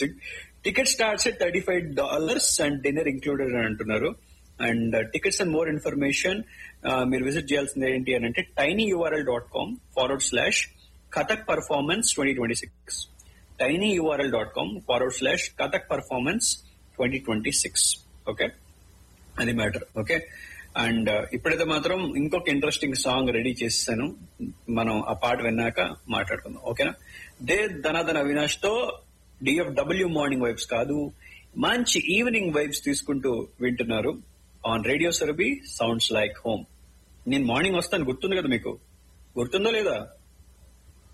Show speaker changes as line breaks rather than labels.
interesting ticket starts at thirty five dollars and dinner included అని అంటున్నారు and tickets and more information మీరు visit చేయాల్సింది ఏంటి అని అంటే tiny URL dot com forward slash Kathak performance twenty twenty six tiny URL dot com forward slash Kathak performance twenty twenty six okay అది matter okay and ఇప్పుడైతే మాత్రం ఇంకొక ఇంట్రెస్టింగ్ సాంగ్ రెడీ చేస్తాను మనం ఆ పాట విన్నాక మాట్లాడుకుందాం ఓకేనా దే ధనాధన అవినాష్ తో డిఎఫ్డబ్ల్యూ మార్నింగ్ వైబ్స్ కాదు మంచి ఈవినింగ్ వైబ్స్ తీసుకుంటూ వింటున్నారు on radio Surabhi sounds like home నేను మార్నింగ్ వస్తాను గుర్తుంది కదా మీకు గుర్తుందో లేదా